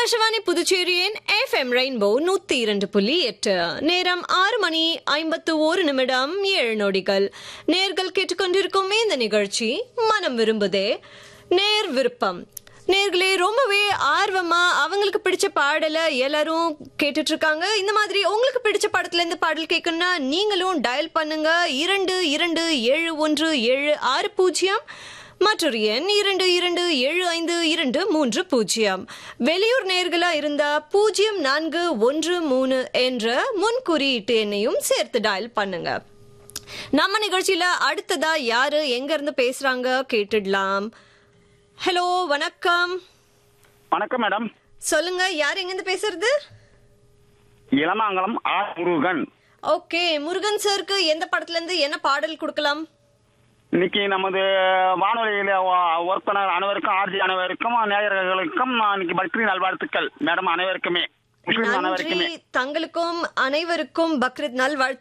ஆகாஷவாணி புதுச்சேரியின் FM rainbow நூத்தி இரண்டு புள்ளி எட்டு நேரம் ஆறு மணி ஐம்பத்து ஒரு நிமிடம் ஏழு நொடிகள் நேர்கள் கேட்டுக்கொண்டிருக்கும் இந்த நிகழ்ச்சி மனம் விரும்புதே நேர் விருப்பம் நேர்களே ரொம்பவே ஆர்வமா அவங்களுக்கு பிடிச்ச பாடலை எல்லாரும் கேட்டுட்டு இருக்காங்க இந்த மாதிரி உங்களுக்கு பிடிச்ச படத்துல இருந்து பாடல் கேட்கணும்னா நீங்களும் டயல் பண்ணுங்க இரண்டு இரண்டு ஏழு ஒன்று ஏழு ஆறு பூஜ்ஜியம் மற்றொரு எண் இரண்டு இரண்டு ஏழு ஐந்து இரண்டு மூன்று பூஜ்ஜியம் வெளியூர் நேர்களா இருந்தா பூஜ்ஜியம் நான்கு ஒன்று மூணு என்ற முன் குறியீட்டு எண்ணையும் சேர்த்து டயல் பண்ணுங்க நம்ம நிகழ்ச்சியில அடுத்ததா யாரு எங்க இருந்து பேசுறாங்க கேட்டுடலாம் ஹலோ வணக்கம் வணக்கம் மேடம் சொல்லுங்க யார் எங்க இருந்து பேசுறது இளமாங்கலம் ஆர் முருகன் ஓகே முருகன் சாருக்கு எந்த படத்துல இருந்து என்ன பாடல் கொடுக்கலாம் இன்னைக்கு நமது வானொலியில ஒர்க் பண்ண அனைவருக்கும் ஆர்ஜி அனைவருக்கும் நேயர்களுக்கும் இன்னைக்கு பக்ரி நல்வாழ்த்துக்கள் மேடம் அனைவருக்குமே முஸ்லிம் நன்றி அனைவருக்குமே தங்களுக்கும் அனைவருக்கும் பக்ரீத் நல்வாழ்த்து